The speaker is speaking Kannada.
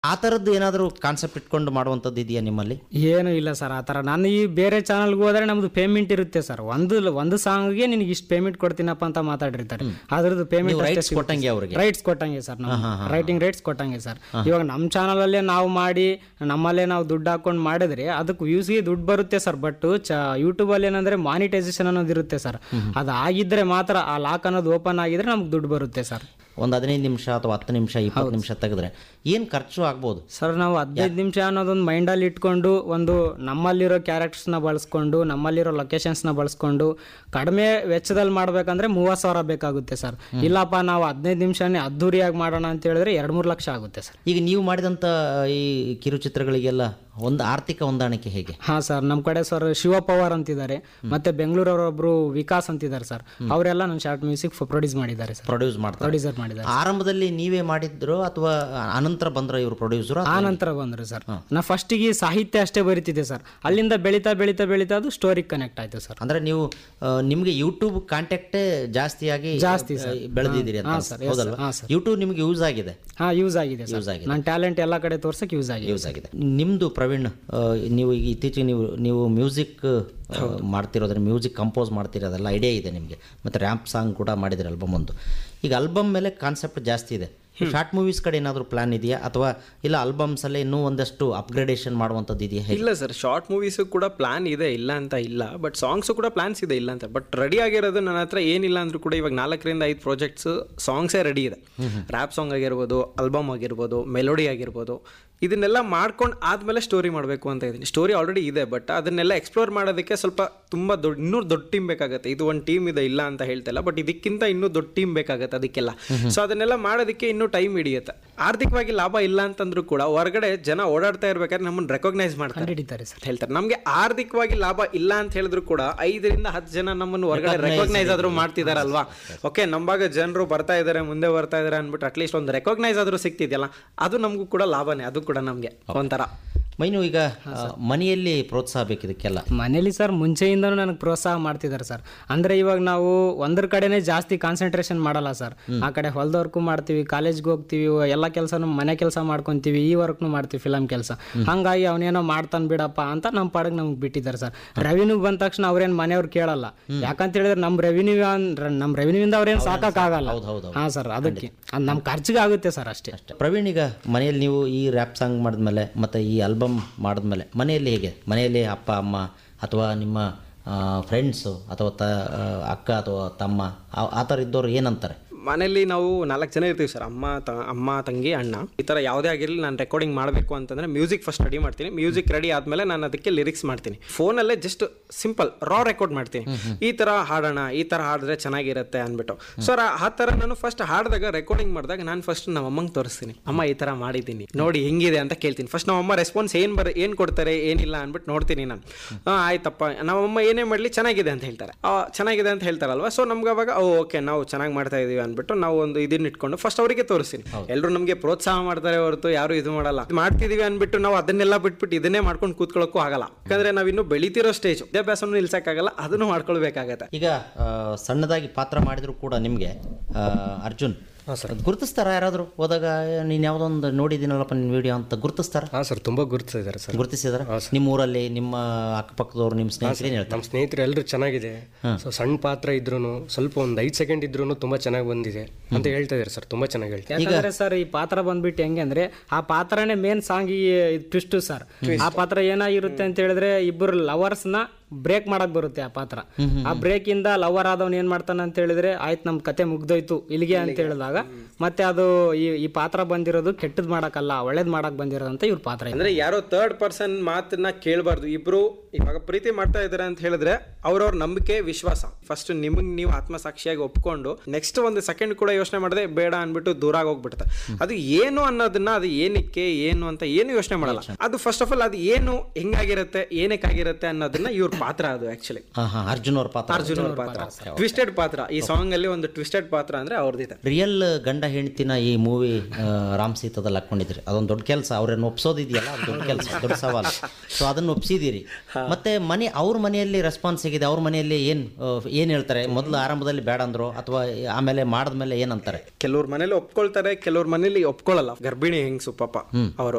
ಆ ಥರದ್ದು ಏನಾದರೂ ಕಾನ್ಸೆಪ್ಟ್ ಇಟ್ಕೊಂಡು ಮಾಡುವಂಥದ್ದು ಇದೆಯಾ ನಿಮ್ಮಲ್ಲಿ ಏನು ಇಲ್ಲ ಸರ್ ಆ ಥರ ನಾನು ಈ ಬೇರೆ ಚಾನಲ್ಗೆ ಹೋದ್ರೆ ನಮ್ದು ಪೇಮೆಂಟ್ ಇರುತ್ತೆ ಸರ್ ಒಂದು ಒಂದು ಸಾಂಗ್ಗೆ ನಿನಗೆ ಇಷ್ಟು ಪೇಮೆಂಟ್ ಕೊಡ್ತೀನಪ್ಪ ಅಂತ ಮಾತಾಡಿರ್ತಾರೆ ಅದ್ರದ್ದು ಪೇಮೆಂಟ್ ರೈಟ್ಸ್ ಕೊಟ್ಟಂಗೆ ಅವ್ರಿಗೆ ರೈಟ್ಸ್ ಕೊಟ್ಟಂಗೆ ಸರ್ ನಾವು ರೈಟಿಂಗ್ ರೈಟ್ಸ್ ಕೊಟ್ಟಂಗೆ ಸರ್ ಇವಾಗ ನಮ್ಮ ಚಾನಲಲ್ಲೇ ನಾವು ಮಾಡಿ ನಮ್ಮಲ್ಲೇ ನಾವು ದುಡ್ಡು ಹಾಕೊಂಡು ಮಾಡಿದ್ರೆ ಅದಕ್ಕೆ ವ್ಯೂಸ್ಗೆ ದುಡ್ಡು ಬರುತ್ತೆ ಸರ್ ಬಟ್ ಚ ಯೂಟ್ಯೂಬಲ್ಲಿ ಏನಂದ್ರೆ ಮಾನಿಟೈಸೇಷನ್ ಅನ್ನೋದು ಇರುತ್ತೆ ಸರ್ ಅದು ಆಗಿದ್ರೆ ಮಾತ್ರ ಆ ಲಾಕ್ ಅನ್ನೋದು ಓಪನ್ ಆಗಿದ್ರೆ ನಮ್ಗೆ ದುಡ್ಡು ಬರುತ್ತೆ ಸರ್ ಒಂದು ಹದಿನೈದು ನಿಮಿಷ ಅಥವಾ ಹತ್ತು ನಿಮಿಷ ಇಪ್ಪತ್ತು ನಿಮಿಷ ತೆಗೆದ್ರೆ ಏನು ಖರ್ಚು ಆಗ್ಬೋದು ಸರ್ ನಾವು ಹದಿನೈದು ನಿಮಿಷ ಅನ್ನೋದೊಂದು ಮೈಂಡಲ್ಲಿ ಇಟ್ಕೊಂಡು ಒಂದು ನಮ್ಮಲ್ಲಿರೋ ಕ್ಯಾರೆಕ್ಟರ್ಸ್ನ ಬಳಸ್ಕೊಂಡು ನಮ್ಮಲ್ಲಿರೋ ಲೊಕೇಶನ್ಸ್ನ ಬಳಸ್ಕೊಂಡು ಕಡಿಮೆ ವೆಚ್ಚದಲ್ಲಿ ಮಾಡ್ಬೇಕಂದ್ರೆ ಮೂವತ್ತು ಸಾವಿರ ಬೇಕಾಗುತ್ತೆ ಸರ್ ಇಲ್ಲಪ್ಪ ನಾವು ಹದಿನೈದು ನಿಮಿಷನೇ ಅದ್ದೂರಿಯಾಗಿ ಮಾಡೋಣ ಅಂತ ಹೇಳಿದ್ರೆ ಎರಡು ಮೂರು ಲಕ್ಷ ಆಗುತ್ತೆ ಸರ್ ಈಗ ನೀವು ಮಾಡಿದಂಥ ಈ ಕಿರುಚಿತ್ರಗಳಿಗೆಲ್ಲ ಒಂದು ಆರ್ಥಿಕ ಹೊಂದಾಣಿಕೆ ಹೇಗೆ ಹಾಂ ಸರ್ ನಮ್ಮ ಕಡೆ ಸರ್ ಶಿವ ಪವಾರ್ ಅಂತಿದ್ದಾರೆ ಮತ್ತೆ ಬೆಂಗಳೂರವರೊಬ್ರು ವಿಕಾಸ್ ಅಂತಿದ್ದಾರೆ ಸರ್ ಅವರೆಲ್ಲ ನನ್ನ ಶಾರ್ಟ್ ಮ್ಯೂಸಿಕ್ ಪ್ರೊಡ್ಯೂಸ್ ಮಾಡಿದ್ದಾರೆ ಸರ್ ಪ್ರೊಡ್ಯೂಸ್ ಮಾಡ್ತಾರೆ ಪ್ರೊಡ್ಯೂಸರ್ ಮಾಡಿದ್ದಾರೆ ಆರಂಭದಲ್ಲಿ ನೀವೇ ಮಾಡಿದ್ರು ಅಥವಾ ಅನಂತರ ಬಂದ್ರ ಇವರು ಪ್ರೊಡ್ಯೂಸರು ಆ ನಂತರ ಬಂದರು ಸರ್ ನಾ ಫಸ್ಟಿಗೆ ಸಾಹಿತ್ಯ ಅಷ್ಟೇ ಬರಿತಿದ್ದೆ ಸರ್ ಅಲ್ಲಿಂದ ಬೆಳೀತಾ ಬೆಳೀತಾ ಬೆಳೀತಾ ಅದು ಸ್ಟೋರಿಗೆ ಕನೆಕ್ಟ್ ಆಯ್ತು ಸರ್ ಅಂದ್ರೆ ನೀವು ಆ, ನಿಮ್ಗೆ ಯೂಟ್ಯೂಬ್ ಕಾಂಟ್ಯಾಕ್ಟೇ ಜಾಸ್ತಿಯಾಗಿ ಜಾಸ್ತಿ ಆ, ಬೆಳೆದಿದ್ದೀರಿ ಅಂತ ಅನ್ಸುತ್ತೆ. ಹೌದಲ್ವಾ ಯೂಟ್ಯೂಬ್ ನಿಮ್ಗೆ ಯೂಸ್ ಆಗಿದೆ ಹಾಂ ಯೂಸ್ ಆಗಿದೆ ಸರ್ ನನ್ನ ಟ್ಯಾಲೆಂಟ್ ಎಲ್ಲ ಕಡೆ ತೋರ್ಸಕ್ಕೆ ಯೂಸ್ ಆಗಿದೆ ಯೂಸ್ ಆಗಿದೆ ನಿಮ್ಮದು ಪ್ರವೀಣ್ ಆ, ನೀವು ಈಗ ಇತ್ತೀಚೆಗೆ ನೀವು ನೀವು ಮ್ಯೂಸಿಕ್ ಮಾಡ್ತಿರೋದ್ರ ಮ್ಯೂಸಿಕ್ ಕಂಪೋಸ್ ಮಾಡ್ತಿರೋದೆಲ್ಲ ಐಡಿಯಾ ಇದೆ ನಿಮಗೆ ಮತ್ತು ರ್ಯಾಂಪ್ ಸಾಂಗ್ ಕೂಡ ಮಾಡಿದಿರಿ ಆಲ್ಬಮ್ ಒಂದು ಈಗ ಆಲ್ಬಮ್ ಮೇಲೆ ಕಾನ್ಸೆಪ್ಟ್ ಜಾಸ್ತಿ ಇದೆ ಶಾರ್ಟ್ ಮೂವೀಸ್ ಕಡೆ ಏನಾದರೂ ಪ್ಲಾನ್ ಇದೆಯಾ ಅಥವಾ ಇಲ್ಲ ಆಲ್ಬಮ್ಸಲ್ಲೇ ಇನ್ನೂ ಒಂದಷ್ಟು ಅಪ್ಗ್ರೇಡೇಷನ್ ಮಾಡುವಂಥದ್ದು ಇದೆಯಾ ಹೇಗೆ ಇಲ್ಲ ಸರ್ ಶಾರ್ಟ್ ಮೂವೀಸು ಕೂಡ ಪ್ಲಾನ್ ಇದೆ ಇಲ್ಲ ಅಂತ ಇಲ್ಲ ಬಟ್ ಸಾಂಗ್ಸು ಕೂಡ ಪ್ಲಾನ್ಸ್ ಇದೆ ಇಲ್ಲ ಅಂತ ಬಟ್ ರೆಡಿ ಆಗಿರೋದು ನನ್ನ ಹತ್ರ ಏನಿಲ್ಲ ಅಂದ್ರೂ ಕೂಡ ಇವಾಗ ನಾಲ್ಕರಿಂದ ಐದು ಪ್ರಾಜೆಕ್ಟ್ಸ್ ಸಾಂಗ್ಸೇ ರೆಡಿ ಇದೆ ರ್ಯಾಪ್ ಸಾಂಗ್ ಆಗಿರ್ಬೋದು ಆಲ್ಬಮ್ ಆಗಿರ್ಬೋದು ಮೆಲೋಡಿ ಆಗಿರ್ಬೋದು ಇದನ್ನೆಲ್ಲ ಮಾಡ್ಕೊಂಡು ಆದಮೇಲೆ ಸ್ಟೋರಿ ಮಾಡಬೇಕು ಅಂತ ಇದ್ದೀನಿ ಸ್ಟೋರಿ ಆಲ್ರೆಡಿ ಇದೆ ಬಟ್ ಅದನ್ನೆಲ್ಲ ಎಕ್ಸ್ಪ್ಲೋರ್ ಮಾಡೋದಕ್ಕೆ ಸ್ವಲ್ಪ ತುಂಬ ದೊಡ್ಡ ಇನ್ನೂ ದೊಡ್ಡ ಟೀಮ್ ಬೇಕಾಗುತ್ತೆ ಇದು ಒಂದು ಟೀಮ್ ಇದೆ ಇಲ್ಲ ಅಂತ ಹೇಳ್ತಿಲ್ಲ ಬಟ್ ಇದಕ್ಕಿಂತ ಇನ್ನೂ ದೊಡ್ಡ ಟೀಮ್ ಬೇಕಾಗುತ್ತೆ ಅದಕ್ಕೆಲ್ಲ ಸೊ ಅದನ್ನೆಲ್ಲ ಮಾಡೋದಕ್ಕೆ ಇನ್ನೂ ಟೈಮ್ ಹಿಡಿಯುತ್ತೆ ಆರ್ಥಿಕವಾಗಿ ಲಾಭ ಇಲ್ಲ ಅಂತಂದ್ರೂ ಕೂಡ ಹೊರಗಡೆ ಜನ ಓಡಾಡ್ತಾ ಇರ್ಬೇಕಾದ್ರೆ ನಮ್ಮನ್ನು ರೆಕಾಗ್ನೈಸ್ ಮಾಡ್ತಾರೆ ಹಿಡಿತಾರೆ ಸರ್ ಅಂತ ಹೇಳ್ತಾರೆ ನಮಗೆ ಆರ್ಥಿಕವಾಗಿ ಲಾಭ ಇಲ್ಲ ಅಂತ ಹೇಳಿದ್ರು ಕೂಡ ಐದರಿಂದ ಹತ್ತು ಜನ ನಮ್ಮನ್ನು ಹೊರಗಡೆ ರೆಕಾಗ್ನೈಸ್ ಆದ್ರೂ ಮಾಡ್ತಿದಾರಲ್ವಾ ಓಕೆ ನಮ್ಮಾಗ ಜನರು ಬರ್ತಾ ಇದ್ದಾರೆ ಮುಂದೆ ಬರ್ತಾ ಇದ್ದಾರೆ ಅಂದ್ಬಿಟ್ಟು ಅಟ್ಲೀಸ್ಟ್ ಒಂದು ರೆಕಾಗ್ನೈಸ್ ಆದ್ರೂ ಸಿಗ್ತಿದೆಯಲ್ಲ ಅದು ನಮಗೂ ಕೂಡ ಲಾಭನೇ ಅದು ಕೂಡ ನಮಗೆ ಒಂಥರ ಮೈನು ಈಗ ಆ, ಮನೆಯಲ್ಲಿ ಪ್ರೋತ್ಸಾಹ ಬೇಕು ಇದಕ್ಕೆಲ್ಲ ಮನೇಲಿ ಸರ್ ಮುಂಚೆಯಿಂದನೂ ನನಗೆ ಪ್ರೋತ್ಸಾಹ ಮಾಡ್ತಿದ್ದಾರೆ ಸರ್ ಅಂದರೆ ಇವಾಗ ನಾವು ಒಂದ್ರ ಕಡೆನೇ ಜಾಸ್ತಿ ಕಾನ್ಸಂಟ್ರೇಷನ್ ಮಾಡಲ್ಲ ಸರ್ ಆ ಕಡೆ ಹೊಲದವರ್ಕು ಮಾಡ್ತೀವಿ ಕಾಲೇಜ್ಗೆ ಹೋಗ್ತೀವಿ ಎಲ್ಲ ಕೆಲಸನೂ ಮನೆ ಕೆಲಸ ಮಾಡ್ಕೊತೀವಿ ಈ ವರ್ಕ್ನು ಮಾಡ್ತೀವಿ ಫಿಲಮ್ ಕೆಲಸ ಹಂಗಾಗಿ ಅವನೇನೋ ಮಾಡ್ತಾನೆ ಬಿಡಪ್ಪ ಅಂತ ನಮ್ಮ ಪಾಡಿಗೆ ನಮ್ಗೆ ಬಿಟ್ಟಿದ್ದಾರೆ ಸರ್ ರೆವಿನ್ಯೂ ಬಂದ ತಕ್ಷಣ ಅವ್ರೇನು ಮನೆಯವ್ರು ಕೇಳಲ್ಲ ಯಾಕಂತ ಹೇಳಿದ್ರೆ ನಮ್ಮ ರೆವಿನ್ಯೂ ನಮ್ಮ ರೆವಿನ್ಯೂಯಿಂದ ಅವ್ರೇನು ಸಾಕಾಗಲ್ಲ ಹೌದು ಹೌದು ಹಾಂ ಸರ್ ಅದಕ್ಕೆ ಅದು ನಮ್ಮ ಖರ್ಚಿಗೆ ಆಗುತ್ತೆ ಸರ್ ಅಷ್ಟೇ ಪ್ರವೀಣ್ ಈಗ ಮನೆಯಲ್ಲಿ ನೀವು ಈ ರ್ಯಾಪ್ ಸಾಂಗ್ ಮಾಡಿದ್ಮೇಲೆ ಮತ್ತು ಈ ಆಲ್ಬಮ್ ಮಾಡಿದ್ಮೇಲೆ ಮನೆಯಲ್ಲಿ ಹೇಗೆ ಮನೆಯಲ್ಲಿ ಅಪ್ಪ ಅಮ್ಮ ಅಥವಾ ನಿಮ್ಮ ಫ್ರೆಂಡ್ಸು ಅಥವಾ ತ ಆ, ಅಕ್ಕ ಅಥವಾ ತಮ್ಮ ಆ- ಆ ಥರ ಇದ್ದವ್ರು ಏನಂತಾರೆ ಮನೇಲಿ ನಾವು ನಾಲ್ಕು ಜನ ಇರ್ತೀವಿ ಸರ್ ಅಮ್ಮ ತ ಅಮ್ಮ ತಂಗಿ ಅಣ್ಣ ಈ ಥರ ಯಾವುದೇ ಆಗಿರಲಿ ನಾನು ರೆಕಾರ್ಡಿಂಗ್ ಮಾಡಬೇಕು ಅಂತಂದರೆ ಮ್ಯೂಸಿಕ್ ಫಸ್ಟ್ ರೆಡಿ ಮಾಡ್ತೀನಿ ಮ್ಯೂಸಿಕ್ ರೆಡಿ ಆದಮೇಲೆ ನಾನು ಅದಕ್ಕೆ ಲಿರಿಕ್ಸ್ ಮಾಡ್ತೀನಿ ಫೋನಲ್ಲೇ ಜಸ್ಟ್ ಸಿಂಪಲ್ ರಾ ರೆಕಾರ್ಡ್ ಮಾಡ್ತೀನಿ ಈ ಥರ ಹಾಡೋಣ ಈ ಥರ ಹಾಡಿದ್ರೆ ಚೆನ್ನಾಗಿರುತ್ತೆ ಅಂದ್ಬಿಟ್ಟು ಸೊ ಆ ಥರ ನಾನು ಫಸ್ಟ್ ಹಾಡಿದಾಗ ರೆಕಾರ್ಡಿಂಗ್ ಮಾಡಿದಾಗ ನಾನು ಫಸ್ಟ್ ನಮ್ಮ ಅಮ್ಮಂಗೆ ತೋರಿಸ್ತೀನಿ ಅಮ್ಮ ಈ ಥರ ಮಾಡಿದ್ದೀನಿ ನೋಡಿ ಹೆಂಗಿದೆ ಅಂತ ಕೇಳ್ತೀನಿ ಫಸ್ಟ್ ನಮ್ಮಮ್ಮ ರೆಸ್ಪಾನ್ಸ್ ಏನು ಬರ ಏನು ಕೊಡ್ತಾರೆ ಏನಿಲ್ಲ ಅಂದ್ಬಿಟ್ಟು ನೋಡ್ತೀನಿ ನಾನು ಹಾಂ ಆಯ್ತಪ್ಪ ನಮ್ಮಮ್ಮ ಏನೇ ಮಾಡಲಿ ಚೆನ್ನಾಗಿದೆ ಅಂತ ಹೇಳ್ತಾರೆ ಆ, ಚೆನ್ನಾಗಿದೆ ಅಂತ ಹೇಳ್ತಾರಲ್ವಾ ಸೊ ನಮ್ಗೆ ಅವಾಗ ಓಕೆ ನಾವು ಚೆನ್ನಾಗಿ ಮಾಡ್ತಾ ಇದೀವಿ ಅಂದ್ಬಿಟ್ಟು ನಾವು ಒಂದು ಇದನ್ನ ಇಟ್ಕೊಂಡು ಫಸ್ಟ್ ಅವರಿಗೆ ತೋರಿಸ್ತೀನಿ ಎಲ್ಲರೂ ನಮಗೆ ಪ್ರೋತ್ಸಾಹ ಮಾಡ್ತಾರೆ ಹೊರತು ಯಾರು ಇದು ಮಾಡಲ್ಲ ಇದು ಮಾಡ್ತಿದೀವಿ ಅಂದ್ಬಿಟ್ಟು ನಾವು ಅದನ್ನೆಲ್ಲ ಬಿಟ್ಬಿಟ್ಟು ಇದನ್ನೇ ಮಾಡ್ಕೊಂಡು ಕೂತ್ಕೊಳ್ಳೋಕ್ಕೂ ಆಗಲ್ಲ ಯಾಕಂದ್ರೆ ನಾವು ಇನ್ನೂ ಬೆಳಿತಿರೋ ಸ್ಟೇಜ್ ವಿದ್ಯಾಭ್ಯಾಸವನ್ನು ನಿಲ್ಸಕ್ಕಾಗಲ್ಲ ಅದನ್ನು ಮಾಡ್ಕೊಳ್ಬೇಕಾಗತ್ತೆ ಈಗ ಆ, ಸಣ್ಣದಾಗಿ ಪಾತ್ರ ಮಾಡಿದ್ರು ಕೂಡ ನಿಮಗೆ ಅರ್ಜುನ್ ಅದ್ ಗುರುತಿಸ್ತಾರ ಯಾರಾದರೂ ಹೋದಾಗ ನೀನು ಯಾವುದೊಂದು ನೋಡಿದ್ದೀನಲ್ಲಪ್ಪ ನಿನ್ನ ವಿಡಿಯೋ ಅಂತ ಗುರುತಿಸ್ತಾರ ಹಾಂ ಸರ್ ತುಂಬ ಗುರುತಿಸಿದ್ದಾರೆ ಸರ್ ಗುರುತಿಸಿದಾರ ನಿಮ್ಮ ಊರಲ್ಲಿ ನಿಮ್ಮ ಅಕ್ಕಪಕ್ಕದವ್ರು ನಿಮ್ಮ ಸ್ನೇಹಿತರು ಏನು ಹೇಳ್ತಾರೆ ನಮ್ಮ ಸ್ನೇಹಿತರು ಎಲ್ಲರೂ ಚೆನ್ನಾಗಿದೆ ಸೊ ಸಣ್ಣ ಪಾತ್ರ ಇದ್ರೂ ಸ್ವಲ್ಪ ಒಂದು ಐದು ಸೆಕೆಂಡ್ ಇದ್ರೂ ತುಂಬ ಚೆನ್ನಾಗಿ ಬಂದಿದೆ ಅಂತ ಹೇಳ್ತಾ ಇದ್ದಾರೆ ಸರ್ ತುಂಬ ಚೆನ್ನಾಗಿ ಹೇಳ್ತಾರೆ ಯಾಕಂದ್ರೆ ಸರ್ ಈ ಪಾತ್ರ ಬಂದ್ಬಿಟ್ಟು ಹೆಂಗೆ ಅಂದ್ರೆ ಆ ಪಾತ್ರನೇ ಮೇನ್ ಸಾಂಗ್ ಟ್ವಿಸ್ಟ್ ಸರ್ ಆ ಪಾತ್ರ ಏನಾಗಿರುತ್ತೆ ಅಂತ ಹೇಳಿದ್ರೆ ಇಬ್ಬರು ಲವರ್ಸ್ ನ ಬ್ರೇಕ್ ಮಾಡಕ್ ಬರುತ್ತೆ ಆ ಪಾತ್ರ ಆ ಬ್ರೇಕ್ ಇಂದ ಲವರ್ ಆದವನ್ ಏನ್ ಮಾಡ್ತಾನೆ ಅಂತ ಹೇಳಿದ್ರೆ ಆಯ್ತು ನಮ್ ಕತೆ ಮುಗ್ದೋಯ್ತು ಇಲ್ಲಿಗೆ ಅಂತ ಹೇಳಿದಾಗ ಮತ್ತೆ ಅದು ಈ ಈ ಪಾತ್ರ ಬಂದಿರೋದು ಕೆಟ್ಟದ್ ಮಾಡಕ್ಕಲ್ಲ ಒಳ್ಳೇದ್ ಮಾಡಕ್ ಬಂದಿರೋದು ಅಂತ ಇವ್ರ ಪಾತ್ರ ಇದೆ. ಅಂದ್ರೆ ಯಾರೋ ಥರ್ಡ್ ಪರ್ಸನ್ ಮಾತನ್ನ ಕೇಳಬಾರ್ದು ಇಬ್ರು ಇವಾಗ ಪ್ರೀತಿ ಮಾಡ್ತಾ ಇದ್ದಾರೆ ಅಂತ ಹೇಳಿದ್ರೆ ಅವ್ರವ್ರ ನಂಬಿಕೆ ವಿಶ್ವಾಸ ಫಸ್ಟ್ ನಿಮಗೆ ನೀವು ಆತ್ಮಸಾಕ್ಷಿಯಾಗಿ ಒಪ್ಕೊಂಡು ನೆಕ್ಸ್ಟ್ ಒಂದು ಸೆಕೆಂಡ್ ಕೂಡ ಯೋಚನೆ ಮಾಡದೆ ಬೇಡ ಅನ್ಬಿಟ್ಟು ದೂರ ಹೋಗ್ಬಿಡುತ್ತೆ ಅದು ಏನು ಅನ್ನೋದನ್ನ ಅದು ಏನಕ್ಕೆ ಏನು ಅಂತ ಏನು ಯೋಚನೆ ಮಾಡಲ್ಲ ಅದು ಫಸ್ಟ್ ಆಫ್ ಆಲ್ ಅದು ಏನು ಹೆಂಗಾಗಿರುತ್ತೆ ಏನಕ್ಕಾಗಿರುತ್ತೆ ಅನ್ನೋದನ್ನ ಇವ್ರ ಪಾತ್ರ ಅದು ಆಕ್ಚುಲಿ ಹಾಂ ಹಾಂ ಅರ್ಜುನ್ ಅವ್ರ ಪಾತ್ರ ಅರ್ಜುನ್ ಅವ್ರ ಪಾತ್ರ ಟ್ವಿಸ್ಟೆಡ್ ಪಾತ್ರ ಈ ಸಾಂಗ್ ಅಲ್ಲಿ ಒಂದು ಟ್ವಿಸ್ಟೆಡ್ ಪಾತ್ರ ಅಂದ್ರೆ ಅವ್ರದ್ದಿದೆ ರಿಯಲ್ ಗಂಡ ಹೆಂಡ್ತಿನ ಈ ಮೂವಿ ರಾಮ್ ಸೀತಾದಲ್ಲಿ ಹಾಕೊಂಡಿದ್ರಿ ಅದೊಂದು ದೊಡ್ಡ ಕೆಲಸ ಅವ್ರನ್ನ ಒಪ್ಸೋದಿದೆಯಲ್ಲ ಅದು ದೊಡ್ಡ ಕೆಲಸ ದೊಡ್ಡ ಸವಾಲು ಸೊ ಅದನ್ನು ಒಪ್ಸಿದ್ದೀರಿ ಮತ್ತೆ ಮನೆ ಅವ್ರ ಮನೆಯಲ್ಲಿ ರೆಸ್ಪಾನ್ಸ್ ಹೇಗಿದೆ ಅವ್ರ ಮನೆಯಲ್ಲಿ ಏನು ಏನು ಹೇಳ್ತಾರೆ ಮೊದಲು ಆರಂಭದಲ್ಲಿ ಬೇಡ ಅಂದ್ರು ಅಥವಾ ಆಮೇಲೆ ಮಾಡಿದ್ಮೇಲೆ ಏನಂತಾರೆ ಕೆಲವ್ರ ಮನೇಲಿ ಒಪ್ಕೊಳ್ತಾರೆ ಕೆಲವ್ರ ಮನೇಲಿ ಒಪ್ಕೊಳ್ಳಲ್ಲ ಗರ್ಭಿಣಿ ಹೆಂಗ್ಸು ಪಾಪ ಅವರು